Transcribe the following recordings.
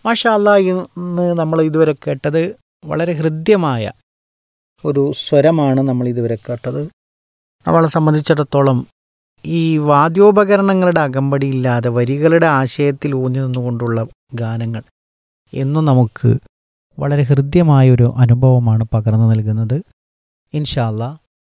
മാഷാ അല്ലാ ഇന്ന് നമ്മൾ ഇതുവരെ കേട്ടത് വളരെ ഹൃദ്യമായ ഒരു സ്വരമാണ് നമ്മൾ ഇതുവരെ കേട്ടത് നമ്മളെ സംബന്ധിച്ചിടത്തോളം ഈ വാദ്യോപകരണങ്ങളുടെ അകമ്പടിയില്ലാതെ വരികളുടെ ആശയത്തിൽ ഊന്നി നിന്നുകൊണ്ടുള്ള ഗാനങ്ങൾ എന്നും നമുക്ക് വളരെ ഹൃദ്യമായൊരു അനുഭവമാണ് പകർന്നു നൽകുന്നത് ഇൻഷാല്ല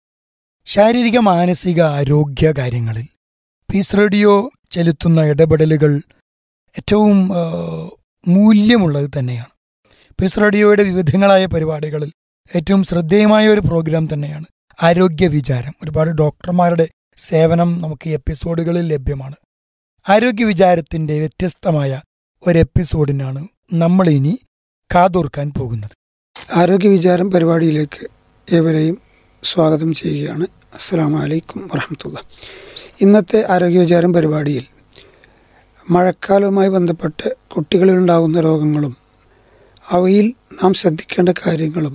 ശാരീരിക മാനസിക ആരോഗ്യ കാര്യങ്ങളിൽ പീസ് റേഡിയോ ചെലുത്തുന്ന ഇടപെടലുകൾ ഏറ്റവും ആ, മൂല്യമുള്ളത് തന്നെയാണ് പീസ് റേഡിയോയുടെ വിവിധങ്ങളായ പരിപാടികളിൽ ഏറ്റവും ശ്രദ്ധേയമായ ഒരു പ്രോഗ്രാം തന്നെയാണ് ആരോഗ്യ വിചാരം ഒരുപാട് ഡോക്ടർമാരുടെ സേവനം നമുക്ക് ഈ എപ്പിസോഡുകളിൽ ലഭ്യമാണ് ആരോഗ്യ വിചാരത്തിന്റെ വ്യത്യസ്തമായ ഒരു എപ്പിസോഡിനാണ് നമ്മൾ ഇനി കാതോർക്കാൻ പോകുന്നത് ആരോഗ്യ വിചാരം പരിപാടിയിലേക്ക് ഏവരെയും സ്വാഗതം ചെയ്യുകയാണ് അസ്സാം വലൈക്കും വറഹമത്തുള്ള ഇന്നത്തെ ആരോഗ്യ വിചാരം പരിപാടിയിൽ മഴക്കാലവുമായി ബന്ധപ്പെട്ട് കുട്ടികളിലുണ്ടാകുന്ന രോഗങ്ങളും അവയിൽ നാം ശ്രദ്ധിക്കേണ്ട കാര്യങ്ങളും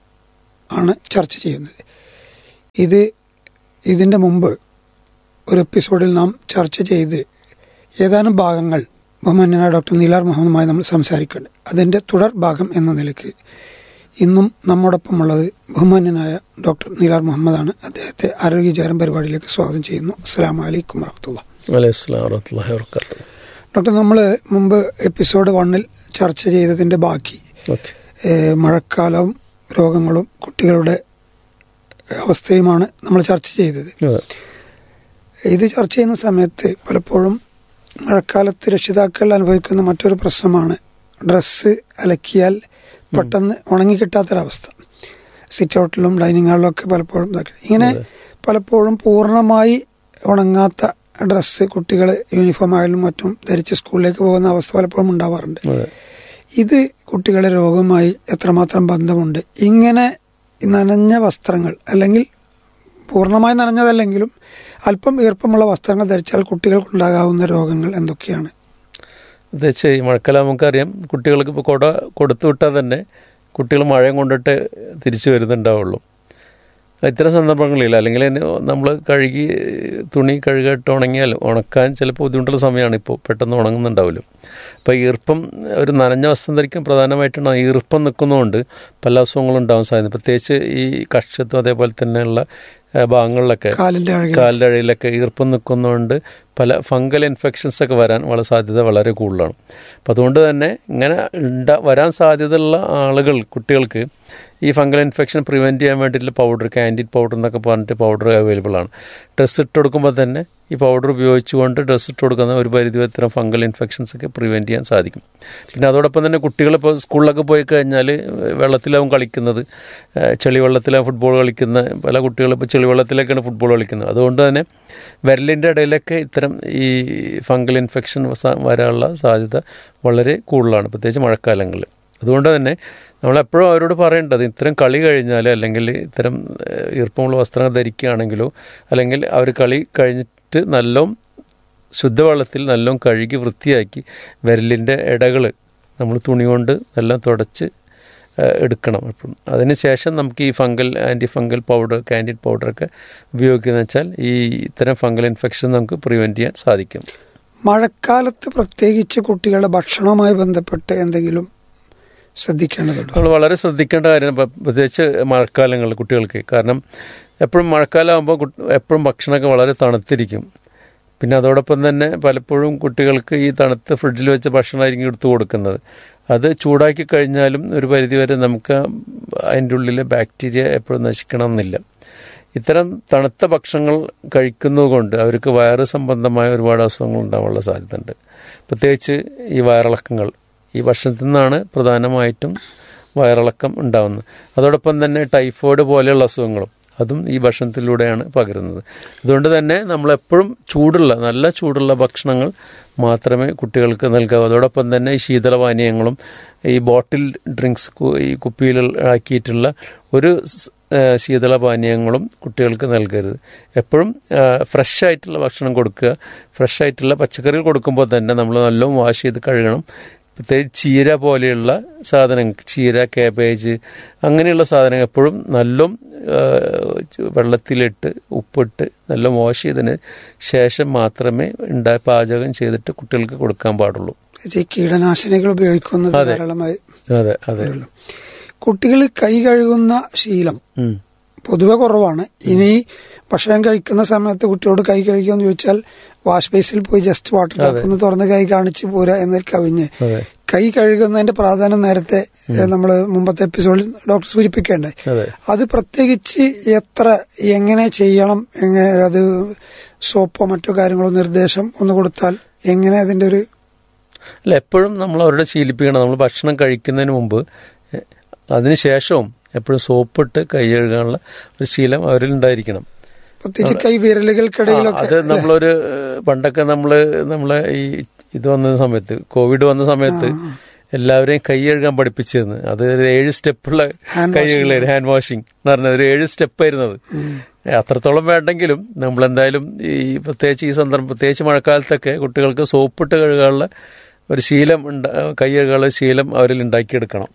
ആണ് ചർച്ച ചെയ്യുന്നത് ഇത് ഇതിൻ്റെ മുമ്പ് ഒരു എപ്പിസോഡിൽ നാം ചർച്ച ചെയ്ത് ഏതാനും ഭാഗങ്ങൾ ബഹുമാന്യനായ ഡോക്ടർ നീലാർ മുഹമ്മദുമായി നമ്മൾ സംസാരിക്കുന്നുണ്ട് അതിൻ്റെ തുടർ ഭാഗം എന്ന നിലയ്ക്ക് ഇന്നും നമ്മോടൊപ്പമുള്ളത് ബഹുമാന്യനായ ഡോക്ടർ നീലാർ മുഹമ്മദാണ് അദ്ദേഹത്തെ ആരോഗ്യചാരം പരിപാടിയിലേക്ക് സ്വാഗതം ചെയ്യുന്നു അസ്സാം വലൈക്കും വറഹമത്തുള്ള വലൈസ്ലാം വറഹമത്തുള്ളാഹി വബറകാതുഹു ഡോക്ടർ നമ്മൾ മുമ്പ് എപ്പിസോഡ് വണ്ണിൽ ചർച്ച ചെയ്തതിൻ്റെ ബാക്കി ഓക്കെ ഏഹ്, മഴക്കാലവും രോഗങ്ങളും കുട്ടികളുടെ അവസ്ഥയുമാണ് നമ്മൾ ചർച്ച ചെയ്തത് അതെ ഇത് ചർച്ച ചെയ്യുന്ന സമയത്ത് പലപ്പോഴും മഴക്കാലത്ത് രക്ഷിതാക്കൾ അനുഭവിക്കുന്ന മറ്റൊരു പ്രശ്നമാണ് ഡ്രസ്സ് അലക്കിയാൽ പെട്ടെന്ന് ഉണങ്ങിക്കിട്ടാത്തൊരവസ്ഥ സിറ്റ് ഔട്ടിലും ഡൈനിങ് ഹാളിലും ഒക്കെ പലപ്പോഴും ഇതാക്കി ഇങ്ങനെ പലപ്പോഴും പൂർണ്ണമായി ഉണങ്ങാത്ത ഡ്രസ്സ് കുട്ടികൾ യൂണിഫോം ആയാലും മറ്റും ധരിച്ച് സ്കൂളിലേക്ക് പോകുന്ന അവസ്ഥ പലപ്പോഴും ഉണ്ടാവാറുണ്ട് അതെ ഇത് കുട്ടികളെ രോഗവുമായി എത്രമാത്രം ബന്ധമുണ്ട് ഇങ്ങനെ നനഞ്ഞ വസ്ത്രങ്ങൾ അല്ലെങ്കിൽ പൂർണ്ണമായി നനഞ്ഞതല്ലെങ്കിലും അല്പം ഈർപ്പമുള്ള വസ്ത്രങ്ങൾ ധരിച്ചാൽ കുട്ടികൾക്കുണ്ടാകാവുന്ന രോഗങ്ങൾ എന്തൊക്കെയാണ് പ്രത്യേകിച്ച് ഈ മഴക്കാലം നമുക്കറിയാം കുട്ടികൾക്ക് ഇപ്പോൾ കുട കൊടുത്തു വിട്ടാൽ തന്നെ കുട്ടികൾ മഴയും കൊണ്ടിട്ട് തിരിച്ചു വരുന്നുണ്ടാവുള്ളൂ ഇത്തരം സന്ദർഭങ്ങളില്ല അല്ലെങ്കിൽ നമ്മൾ കഴുകി തുണി കഴുകിയിട്ട് ഉണങ്ങിയാൽ ഉണക്കാൻ ചിലപ്പോൾ ബുദ്ധിമുട്ടുള്ള സമയമാണ് ഇപ്പോൾ പെട്ടെന്ന് ഉണങ്ങുന്നുണ്ടാവില്ല അപ്പോൾ ഈർപ്പം ഒരു നനഞ്ഞ വസ്ത്രം ധരിക്കാൻ പ്രധാനമായിട്ടാണ് ആ ഈർപ്പം നിൽക്കുന്നതുകൊണ്ട് പല അസുഖങ്ങളും ഉണ്ടാവാൻ സാധ്യത പ്രത്യേകിച്ച് ഈ കക്ഷത്തും അതേപോലെ തന്നെയുള്ള ആ, ഭാഗങ്ങളിലൊക്കെ കാലിന്റെ അഴകിൽ കാലിൻ്റെ അടിയിലൊക്കെ ഈർപ്പം നിൽക്കുന്നതുകൊണ്ട് പല ഫംഗൽ ഇൻഫെക്ഷൻസ് ഒക്കെ വരാൻ വളരെ സാധ്യത വളരെ കൂടുതലാണ് അപ്പം അതുകൊണ്ട് തന്നെ ഇങ്ങനെ ഉണ്ടാ വരാൻ സാധ്യതയുള്ള ആളുകൾ കുട്ടികൾക്ക് ഈ ഫംഗൽ ഇൻഫെക്ഷൻ പ്രിവെൻറ്റ് ചെയ്യാൻ വേണ്ടിയിട്ടുള്ള പൗഡർ കാൻഡിഡ് പൗഡർ എന്നൊക്കെ പറഞ്ഞിട്ട് പൗഡർ അവൈലബിൾ ആണ് ഡ്രസ്സ് ഇട്ട് കൊടുക്കുമ്പോൾ തന്നെ ഈ പൗഡർ ഉപയോഗിച്ചുകൊണ്ട് ഡ്രസ്സ് ഇട്ട് കൊടുക്കുന്ന ഒരു പരിധി വരെ ഇത്തരം ഫംഗൽ ഇൻഫെക്ഷൻസ് ഒക്കെ പ്രിവെൻറ്റ് ചെയ്യാൻ സാധിക്കും പിന്നെ അതോടൊപ്പം തന്നെ കുട്ടികളിപ്പോൾ സ്കൂളിലൊക്കെ പോയി കഴിഞ്ഞാൽ വെള്ളത്തിലാവും കളിക്കുന്നത് ഏഹ് ചെളിവെള്ളത്തിലാണ് ഫുട്ബോൾ കളിക്കുന്ന പല കുട്ടികളും ഇപ്പോൾ ചെളിവെള്ളത്തിലൊക്കെയാണ് ഫുട്ബോൾ കളിക്കുന്നത് അതുകൊണ്ട് തന്നെ വിരലിൻ്റെ ഇടയിലൊക്കെ ഇത്തരം ഈ ഫംഗൽ ഇൻഫെക്ഷൻ സ- വരാനുള്ള സാധ്യത വളരെ കൂടുതലാണ് പ്രത്യേകിച്ച് മഴക്കാലങ്ങളിൽ അതുകൊണ്ട് തന്നെ നമ്മളെപ്പോഴും അവരോട് പറയേണ്ടത് ഇത്തരം കളി കഴിഞ്ഞാൽ അല്ലെങ്കിൽ ഇത്തരം ഏഹ്, ഈർപ്പമുള്ള വസ്ത്രങ്ങൾ ധരിക്കുകയാണെങ്കിലോ അല്ലെങ്കിൽ അവർ കളി കഴിഞ്ഞിട്ട് നല്ലോം ശുദ്ധവെള്ളത്തിൽ നല്ലോം കഴുകി വൃത്തിയാക്കി വിരലിൻ്റെ ഇടകൾ നമ്മൾ തുണി കൊണ്ട് നല്ല തുടച്ച് ഏഹ്, എടുക്കണം അപ്പം അതിന് ശേഷം നമുക്ക് ഈ fungal anti fungal powder Candid പൗഡറൊക്കെ ഉപയോഗിക്കുന്നത് വെച്ചാൽ ഈ ഇത്തരം ഫംഗൽ ഇൻഫെക്ഷൻ നമുക്ക് പ്രിവെൻറ്റ് ചെയ്യാൻ സാധിക്കും മഴക്കാലത്ത് പ്രത്യേകിച്ച് കുട്ടികളുടെ ഭക്ഷണവുമായി ബന്ധപ്പെട്ട് എന്തെങ്കിലും ശ്രദ്ധിക്കേണ്ടതുണ്ടോ നമ്മൾ വളരെ ശ്രദ്ധിക്കേണ്ട കാര്യമാണ് ഇപ്പം പ്രത്യേകിച്ച് മഴക്കാലങ്ങളിൽ കുട്ടികൾക്ക് കാരണം എപ്പോഴും മഴക്കാലമാകുമ്പോൾ കുട്ട്- എപ്പോഴും ഭക്ഷണമൊക്കെ വളരെ തണുത്തിരിക്കും പിന്നെ അതോടൊപ്പം തന്നെ പലപ്പോഴും കുട്ടികൾക്ക് ഈ തണുത്ത ഫ്രിഡ്ജിൽ വെച്ച ഭക്ഷണമായിരിക്കും എടുത്തു കൊടുക്കുന്നത് അത് ചൂടാക്കി കഴിഞ്ഞാലും ഒരു പരിധിവരെ നമുക്ക് അതിൻ്റെ ഉള്ളിലെ ബാക്ടീരിയ എപ്പോഴും നശിക്കണം എന്നില്ല ഇത്തരം തണുത്ത ഭക്ഷണങ്ങൾ കഴിക്കുന്നത് കൊണ്ട് അവർക്ക് വയറ് സംബന്ധമായ ഒരുപാട് അസുഖങ്ങൾ ഉണ്ടാവാനുള്ള സാധ്യതയുണ്ട് പ്രത്യേകിച്ച് ഈ വയറിളക്കങ്ങൾ ഈ ഭക്ഷണത്തിൽ നിന്നാണ് പ്രധാനമായിട്ടും വയറിളക്കം ഉണ്ടാകുന്നത് അതോടൊപ്പം തന്നെ ടൈഫോയിഡ് പോലെയുള്ള അസുഖങ്ങളും അതും ഈ ഭക്ഷണത്തിലൂടെയാണ് പകരുന്നത് അതുകൊണ്ട് തന്നെ നമ്മളെപ്പോഴും ചൂടുള്ള നല്ല ചൂടുള്ള ഭക്ഷണങ്ങൾ മാത്രമേ കുട്ടികൾക്ക് നൽകാവൂ അതോടൊപ്പം തന്നെ ഈ ശീതളപാനീയങ്ങളും ഈ ബോട്ടിൽ ഡ്രിങ്ക്സ് കു- ഈ കുപ്പിയിൽ ആക്കിയിട്ടുള്ള ഒരു സ്- ഏഹ് ശീതളപാനീയങ്ങളും കുട്ടികൾക്ക് നൽകരുത് എപ്പോഴും ഫ്രഷ് ആയിട്ടുള്ള ഭക്ഷണം കൊടുക്കുക ഫ്രഷ് ആയിട്ടുള്ള പച്ചക്കറികൾ കൊടുക്കുമ്പോൾ തന്നെ നമ്മൾ നല്ലോണം വാഷ് ചെയ്ത് കഴുകണം പ്രത്യേകിച്ച് ചീര പോലെയുള്ള സാധനങ്ങൾ ചീര കാബേജ് അങ്ങനെയുള്ള സാധനങ്ങൾ എപ്പോഴും നല്ലോം ആ, വെള്ളത്തിലിട്ട് ഉപ്പിട്ട് നല്ല വാഷ് ചെയ്തതിന് ശേഷം മാത്രമേ ഉണ്ടാ പാചകം ചെയ്തിട്ട് കുട്ടികൾക്ക് കൊടുക്കാൻ പാടുള്ളൂ പ്രത്യേകിച്ച് ഈ കീടനാശിനികൾ ഉപയോഗിക്കുന്നത് അതെ. ധാരാളമായി അതെ അതെ കുട്ടികൾ കൈ കഴുകുന്ന ശീലം ഉം. പൊതുവെ കുറവാണ് ഇനി ഭക്ഷണം കഴിക്കുന്ന സമയത്ത് കുട്ടിയോട് കൈ കഴിക്കുമെന്ന് ചോദിച്ചാൽ വാഷ് ബേസിൽ പോയി ജസ്റ്റ് വാട്ടർ ടാപ്പ് ഒന്ന് തുറന്ന് കൈ കാണിച്ചു പോരാ എന്നതിൽ കവിഞ്ഞ് അതെ കൈ കഴുകുന്നതിന്റെ പ്രാധാന്യം നേരത്തെ നമ്മൾ മുമ്പത്തെ എപ്പിസോഡിൽ ഡോക്ടർ സൂചിപ്പിക്കേണ്ടായി അതെ അത് പ്രത്യേകിച്ച് എത്ര എങ്ങനെ ചെയ്യണം എങ്ങനെ അത് സോപ്പോ മറ്റോ കാര്യങ്ങളോ നിർദ്ദേശം ഒന്ന് കൊടുത്താൽ എങ്ങനെ അതിന്റെ ഒരു അല്ല എപ്പോഴും നമ്മൾ അവരുടെ ശീലിപ്പിക്കണം നമ്മൾ ഭക്ഷണം കഴിക്കുന്നതിന് മുമ്പ് എ- അതിന് ശേഷവും എപ്പോഴും സോപ്പിട്ട് കൈ കഴുകാനുള്ള ഒരു ശീലം അവരിൽ ഉണ്ടായിരിക്കണം പ്രത്യേകിച്ച് കൈ ആ, വിരലുകൾക്കിടയിലൊക്കെ അത് നമ്മളൊരു ഏഹ്, പണ്ടൊക്കെ നമ്മള് നമ്മളെ ഈ ഇത് വന്ന സമയത്ത് കോവിഡ് വന്ന സമയത്ത് എല്ലാവരെയും കൈ കഴുകാൻ പഠിപ്പിച്ചിരുന്നു അത് ഒരു ഏഴ് സ്റ്റെപ്പുള്ള Hand കൈ കഴുകലായിരുന്നു ഹാൻഡ് വാഷിംഗ് എന്ന് പറഞ്ഞത് ഒരു ഏഴ് സ്റ്റെപ്പ് ആയിരുന്നത് അത്രത്തോളം വേണ്ടെങ്കിലും നമ്മൾ എന്തായാലും ഈ പ്രത്യേകിച്ച് ഈ സന്ദർഭം പ്രത്യേകിച്ച് മഴക്കാലത്തൊക്കെ കുട്ടികൾക്ക് സോപ്പിട്ട് കഴുകാനുള്ള ഒരു ശീലം ഉണ്ട- കൈ കഴുകാനുള്ള ശീലം അവരിൽ ഉണ്ടാക്കിയെടുക്കണം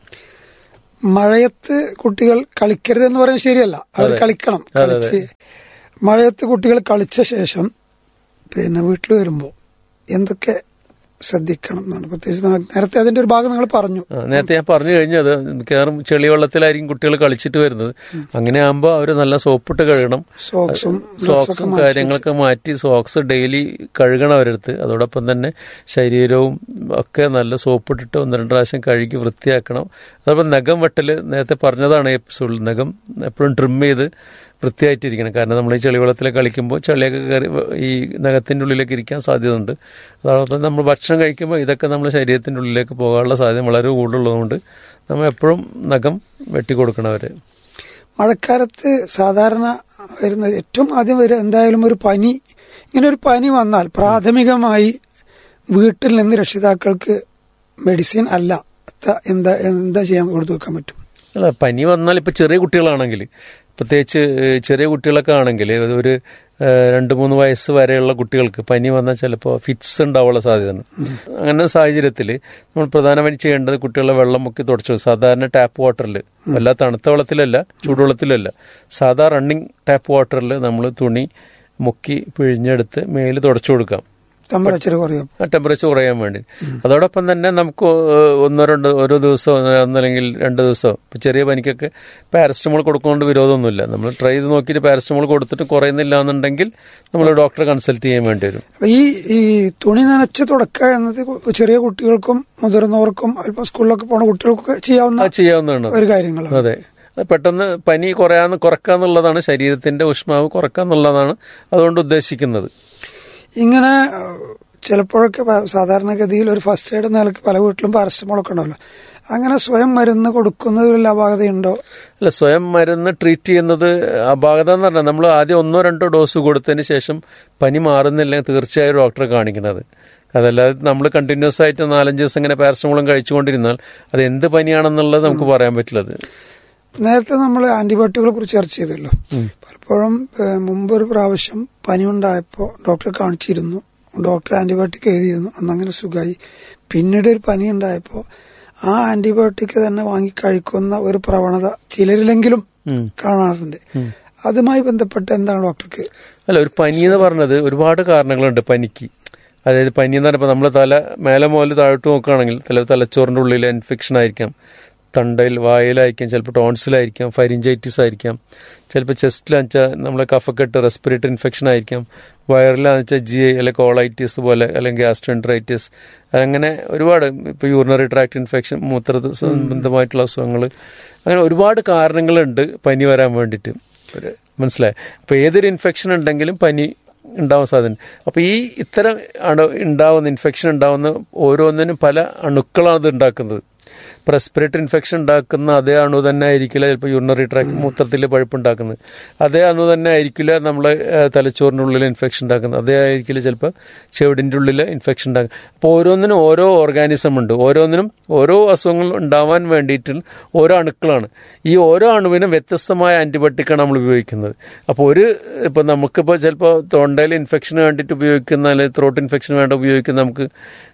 മഴയത്ത് കുട്ടികൾ കളിക്കരുത് എന്ന് പറയുന്നത് ശരിയല്ല അവർ കളിക്കണം കളിച്ച് മഴയത്ത് കുട്ടികൾ കളിച്ച ശേഷം പിന്നെ വീട്ടിൽ വരുമ്പോൾ എന്തൊക്കെ ശ്രദ്ധിക്കണം എന്നാണ് പ്രത്യേകിച്ച് നാ- നേരത്തെ അതിന്റെ ഒരു ഭാഗം നിങ്ങൾ പറഞ്ഞു ആ, നേരത്തെ ഞാൻ പറഞ്ഞു കഴിഞ്ഞത് മിക്കവാറും ചെളിവെള്ളത്തിലായിരിക്കും കുട്ടികൾ കളിച്ചിട്ട് വരുന്നത് അങ്ങനെ ആകുമ്പോൾ അവർ നല്ല സോപ്പിട്ട് കഴുകണം സോക്സും സോക്സും കാര്യങ്ങളൊക്കെ മാറ്റി സോക്സ് ഡെയിലി കഴുകണം അവരെടുത്ത് അതോടൊപ്പം തന്നെ ശരീരവും ഒക്കെ നല്ല സോപ്പിട്ടിട്ട് ഒന്ന് രണ്ട് പ്രാവശ്യം കഴുകി വൃത്തിയാക്കണം അതോടൊപ്പം നഖം വെട്ടൽ നേരത്തെ പറഞ്ഞതാണ് എപ്പിസോഡിൽ നഖം എപ്പോഴും ട്രിം ചെയ്ത് വൃത്തിയായിട്ടിരിക്കണം കാരണം നമ്മൾ ഈ ചെളിവെള്ളത്തിൽ കളിക്കുമ്പോൾ ചെളിയൊക്കെ കയറി ഈ നഖത്തിൻ്റെ ഉള്ളിലേക്ക് ഇരിക്കാൻ സാധ്യതയുണ്ട് അതോടൊപ്പം നമ്മൾ ഭക്ഷണം കഴിക്കുമ്പോൾ ഇതൊക്കെ നമ്മുടെ ശരീരത്തിൻ്റെ ഉള്ളിലേക്ക് പോകാനുള്ള സാധ്യത വളരെ കൂടുതലുള്ളതുകൊണ്ട് നമ്മൾ എപ്പോഴും നഖം വെട്ടിക്കൊടുക്കണം അവർ മഴക്കാലത്ത് സാധാരണ വരുന്ന ഏറ്റവും ആദ്യം വരിക എന്തായാലും ഒരു പനി ഇങ്ങനെ ഒരു പനി വന്നാൽ പ്രാഥമികമായി വീട്ടിൽ നിന്ന് രക്ഷിതാക്കൾക്ക് മെഡിസിൻ അല്ല ത- എന്താ എന്താ ചെയ്യാൻ കൊടുത്തു വെക്കാൻ പറ്റും അല്ല പനി വന്നാൽ ഇപ്പൊ ചെറിയ കുട്ടികളാണെങ്കിൽ പ്രത്യേകിച്ച് ഏഹ്, ചെറിയ കുട്ടികളൊക്കെ ആണെങ്കിൽ ഒരു ഏഹ്, രണ്ട് മൂന്ന് വയസ്സ് വരെയുള്ള കുട്ടികൾക്ക് പനി വന്നാൽ ചിലപ്പോൾ ഫിറ്റ്സ് ഉണ്ടാവാനുള്ള സാധ്യതയുണ്ട് അങ്ങനെ സാഹചര്യത്തിൽ നമ്മൾ പ്രധാനമായും ചെയ്യേണ്ടത് കുട്ടികളെ വെള്ളം മുക്കി തുടച്ചു സാധാരണ ടാപ്പ് വാട്ടറിൽ അല്ല തണുത്ത വെള്ളത്തിലല്ല ചൂടുവെള്ളത്തിലല്ല സാധാ റണ്ണിങ് ടാപ്പ് വാട്ടറിൽ നമ്മൾ തുണി മുക്കി പിഴിഞ്ഞെടുത്ത് മേല് തുടച്ചു കൊടുക്കാം ടെമ്പറേച്ചർ കുറയും ആ ടെമ്പറേച്ചർ കുറയാൻ വേണ്ടി അതോടൊപ്പം തന്നെ നമുക്ക് ഏഹ്, ഒന്നോ രണ്ടോ ഓരോ ദിവസം ഒന്നല്ലെങ്കിൽ രണ്ട് ദിവസം ഇപ്പൊ ചെറിയ പനിക്കൊക്കെ പാരസ്റ്റമോൾ കൊടുക്കുന്നതുകൊണ്ട് വിരോധമൊന്നുമില്ല നമ്മൾ ട്രൈ ചെയ്ത് നോക്കിയിട്ട് പാരസ്റ്റമോൾ കൊടുത്തിട്ട് കുറയുന്നില്ല എന്നുണ്ടെങ്കിൽ നമ്മൾ ഡോക്ടറെ കൺസൾട്ട് ചെയ്യാൻ വേണ്ടി വരും അപ്പൊ ഈ ഈ തുണി നനച്ച് തുടക്കുക എന്നത് കു- ചെറിയ കുട്ടികൾക്കും മുതിർന്നവർക്കും അല്പം സ്കൂളിലൊക്കെ പോണ കുട്ടികൾക്കൊക്കെ ചെയ്യാവുന്ന അത് ചെയ്യാവുന്നതാണ് ഒരു കാര്യങ്ങളാണ് അതെ അത് പെട്ടെന്ന് പനി കുറയാന്ന് കുറക്കാന്നുള്ളതാണ് ശരീരത്തിന്റെ ഊഷ്മാവ് കുറക്കാന്നുള്ളതാണ് അതുകൊണ്ട് ഉദ്ദേശിക്കുന്നത് ഇങ്ങനെ ഏഹ്, ചിലപ്പോഴൊക്കെ പ- സാധാരണഗതിയിൽ ഒരു ഫസ്റ്റ് എയ്ഡ് നിലക്ക് പല വീട്ടിലും പാരസ്റ്റമോളൊക്കെ ഉണ്ടാവല്ലോ അങ്ങനെ സ്വയം മരുന്ന് കൊടുക്കുന്നതിൽ വല്ല അപാകതയുണ്ടോ അല്ല സ്വയം മരുന്ന് ട്രീറ്റ് ചെയ്യുന്നത് അപാകത എന്ന് പറഞ്ഞാൽ നമ്മൾ ആദ്യം ഒന്നോ രണ്ടോ ഡോസ് കൊടുത്തതിന് ശേഷം പനി മാറുന്നില്ലെങ്കിൽ തീർച്ചയായും ഡോക്ടറെ കാണിക്കുന്നത് അതല്ലാതെ നമ്മൾ കണ്ടിന്യൂസ് ആയിട്ട് നാലഞ്ച് ദിവസം ഇങ്ങനെ പാരസ്റ്റമോളും കഴിച്ചുകൊണ്ടിരുന്നാൽ അത് എന്ത് പനിയാണെന്നുള്ളത് നമുക്ക് പറയാൻ പറ്റില്ല അത് നേരത്തെ നമ്മൾ ആന്റിബയോട്ടിക്കുകളെ കുറിച്ച് ചർച്ച ചെയ്തല്ലോ പലപ്പോഴും ഏഹ്, മുമ്പ് ഒരു പ്രാവശ്യം പനി ഉണ്ടായപ്പോൾ ഡോക്ടറെ കാണിച്ചിരുന്നു ഡോക്ടർ ആന്റിബയോട്ടിക് എഴുതിയിരുന്നു അന്ന് അങ്ങനെ സുഖമായി പിന്നീട് ഒരു പനി ഉണ്ടായപ്പോൾ ആ ആന്റിബയോട്ടിക് തന്നെ വാങ്ങി കഴിക്കുന്ന ഒരു പ്രവണത ചിലരിലെങ്കിലും ഉം. കാണാറുണ്ട് അതുമായി ബന്ധപ്പെട്ട് എന്താണ് ഡോക്ടർക്ക് അല്ല ഒരു പനി എന്ന് പറഞ്ഞത് ഒരുപാട് കാരണങ്ങളുണ്ട് പനിക്ക് അതായത് പനി എന്ന് പറയുമ്പോൾ നമ്മൾ തല മേലെ മുതൽ താഴോട്ട് നോക്കുകയാണെങ്കിൽ തല തലച്ചോറിന്റെ ഉള്ളിൽ ഇൻഫെക്ഷൻ ആയിരിക്കാം തൊണ്ടയിൽ വായിലായിരിക്കാം ചിലപ്പോൾ ടോൺസിലായിരിക്കാം ഫൈരിഞ്ചൈറ്റിസ് ആയിരിക്കാം ചിലപ്പോൾ ചെസ്റ്റിലാണെന്ന് വെച്ചാൽ നമ്മളെ കഫക്കെട്ട് റെസ്പിറേറ്ററി ഇൻഫെക്ഷൻ ആയിരിക്കാം വയറിലാന്ന് വെച്ചാൽ ജി ഐ അല്ലെങ്കിൽ കോളൈറ്റിസ് പോലെ അല്ലെങ്കിൽ ഗ്യാസ്ട്രോൻട്രൈറ്റിസ് അങ്ങനെ ഒരുപാട് ഇപ്പോൾ യൂറിനറി ട്രാക്ട് ഇൻഫെക്ഷൻ മൂത്ര സംബന്ധമായിട്ടുള്ള അസുഖങ്ങൾ അങ്ങനെ ഒരുപാട് കാരണങ്ങളുണ്ട് പനി വരാൻ വേണ്ടിയിട്ട് ഒരു മനസ്സിലായി അപ്പോൾ ഏതൊരു ഇൻഫെക്ഷൻ ഉണ്ടെങ്കിലും പനി ഉണ്ടാവാൻ സാധ്യത അപ്പോൾ ഈ ഇത്തരം അണു ഉണ്ടാവുന്ന ഇൻഫെക്ഷൻ ഉണ്ടാവുന്ന ഓരോന്നിനും പല അണുക്കളാണ് ഇത് ഉണ്ടാക്കുന്നത് ഇപ്പോൾ റെസ്പിറേറ്ററി ഇൻഫെക്ഷൻ ഉണ്ടാക്കുന്ന അതേ അണു തന്നെ ആയിരിക്കില്ല ചിലപ്പോൾ യൂറിനറി ട്രാക്ക് മൂത്രത്തിൽ പഴുപ്പ് ഉണ്ടാക്കുന്നത് അതേ അണു തന്നെ ആയിരിക്കില്ല നമ്മളെ ഏഹ്, തലച്ചോറിൻ്റെ ഉള്ളിൽ ഇൻഫെക്ഷൻ ഉണ്ടാക്കുന്നത് അതേ ആയിരിക്കില്ല ചിലപ്പോൾ ചെവിടിൻ്റെ ഉള്ളിൽ ഇൻഫെക്ഷൻ ഉണ്ടാക്കുക അപ്പോൾ ഓരോന്നിനും ഓരോ ഓർഗാനിസം ഉണ്ട് ഓരോന്നിനും ഓരോ അസുഖങ്ങൾ ഉണ്ടാവാൻ വേണ്ടിയിട്ട് ഓരോ അണുക്കളാണ് ഈ ഓരോ അണുവിനും വ്യത്യസ്തമായ ആന്റിബയോട്ടിക്കാണ് നമ്മൾ ഉപയോഗിക്കുന്നത് അപ്പോൾ ഒരു ഇപ്പോൾ നമുക്കിപ്പോൾ ചിലപ്പോൾ തൊണ്ടയിൽ ഇൻഫെക്ഷന് വേണ്ടിയിട്ട് ഉപയോഗിക്കുന്ന അല്ലെങ്കിൽ ത്രോട്ട് ഇൻഫെക്ഷന് വേണ്ടി ഉപയോഗിക്കുന്ന നമുക്ക്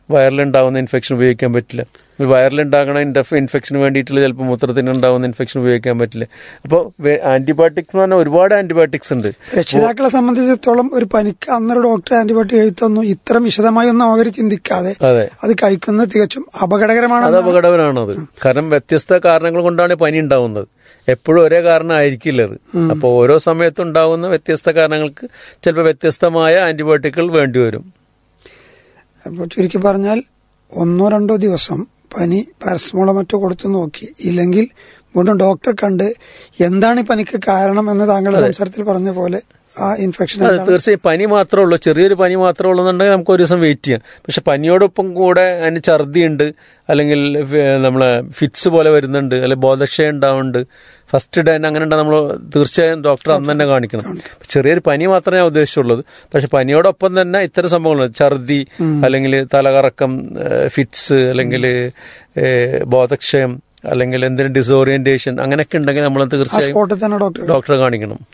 വയറിലുണ്ടാവുന്ന ഇൻഫെക്ഷൻ ഉപയോഗിക്കാൻ പറ്റില്ല വയറിലുണ്ടാകുന്ന ഇൻഫെക്ഷന് വേണ്ടിയിട്ടുള്ള ചിലപ്പോൾ മൂത്രത്തിന് ഉണ്ടാകുന്ന ഇൻഫെക്ഷൻ ഉപയോഗിക്കാൻ പറ്റില്ല അപ്പോൾ ആന്റിബയോട്ടിക്സ് എന്ന് പറഞ്ഞാൽ ഒരുപാട് ആന്റിബയോട്ടിക്സ് ഉണ്ട് രക്ഷിതാക്കളെ സംബന്ധിച്ചിടത്തോളം ഒരു പനിക്ക് അന്നൊരു ഡോക്ടർ ആന്റിബയോട്ടിക് എഴുത്തൊന്നും ഇത്ര വിശദമായി ഒന്നും അവർ ചിന്തിക്കാതെ അതെ അത് കഴിക്കുന്നത് തികച്ചും അപകടകരമാണ് അത് അപകടകരമാണത് കാരണം വ്യത്യസ്ത കാരണങ്ങൾ കൊണ്ടാണ് പനി ഉണ്ടാവുന്നത് എപ്പോഴും ഒരേ കാരണം ആയിരിക്കില്ല അത് അപ്പോൾ ഓരോ സമയത്തും ഉണ്ടാകുന്ന വ്യത്യസ്ത കാരണങ്ങൾക്ക് ചിലപ്പോൾ വ്യത്യസ്തമായ ആന്റിബയോട്ടിക്കുകൾ വേണ്ടിവരും അപ്പോൾ ചുരുക്കി പറഞ്ഞാൽ ഒന്നോ രണ്ടോ ദിവസം പനി പാരസമോളോ മറ്റോ കൊടുത്തു നോക്കി ഇല്ലെങ്കിൽ വീണ്ടും ഡോക്ടറെ കണ്ട് എന്താണ് ഈ പനിക്ക് കാരണം എന്ന് താങ്കളുടെ സംസാരത്തിൽ പറഞ്ഞ പോലെ ആ ഇൻഫെക്ഷൻ അതെ തീർച്ചയായും പനി മാത്രമേ ഉള്ളൂ ചെറിയൊരു പനി മാത്രമേ ഉള്ളൂ എന്നുണ്ടെങ്കിൽ നമുക്ക് ഒരു ദിവസം വെയിറ്റ് ചെയ്യാം പക്ഷെ പനിയോടൊപ്പം കൂടെ അതിന് ഛർദി ഉണ്ട് അല്ലെങ്കിൽ ഫി- നമ്മളെ ഫിറ്റ്സ് പോലെ വരുന്നുണ്ട് അല്ലെങ്കിൽ ബോധക്ഷയം ഉണ്ടാവുന്നുണ്ട് ഫസ്റ്റ് ഡേ തന്നെ അങ്ങനെ നമ്മൾ തീർച്ചയായും ഡോക്ടർ അന്ന് തന്നെ കാണിക്കണം ചെറിയൊരു പനി മാത്രമേ ഞാൻ ഉദ്ദേശിച്ചുള്ളത് പക്ഷെ പനിയോടൊപ്പം തന്നെ ഇത്തരം സംഭവങ്ങൾ ഛർദി അല്ലെങ്കിൽ തലകറക്കം ഫിറ്റ്സ് അല്ലെങ്കിൽ ബോധക്ഷയം അല്ലെങ്കിൽ എന്തെങ്കിലും ഡിസോറിയന്റേഷൻ അങ്ങനെയൊക്കെ ഉണ്ടെങ്കിൽ നമ്മൾ ആ തീർച്ചയായും സ്പോട്ടിൽ തന്നെ ഡോക്ടർ ഡോക്ടറെ കാണിക്കണം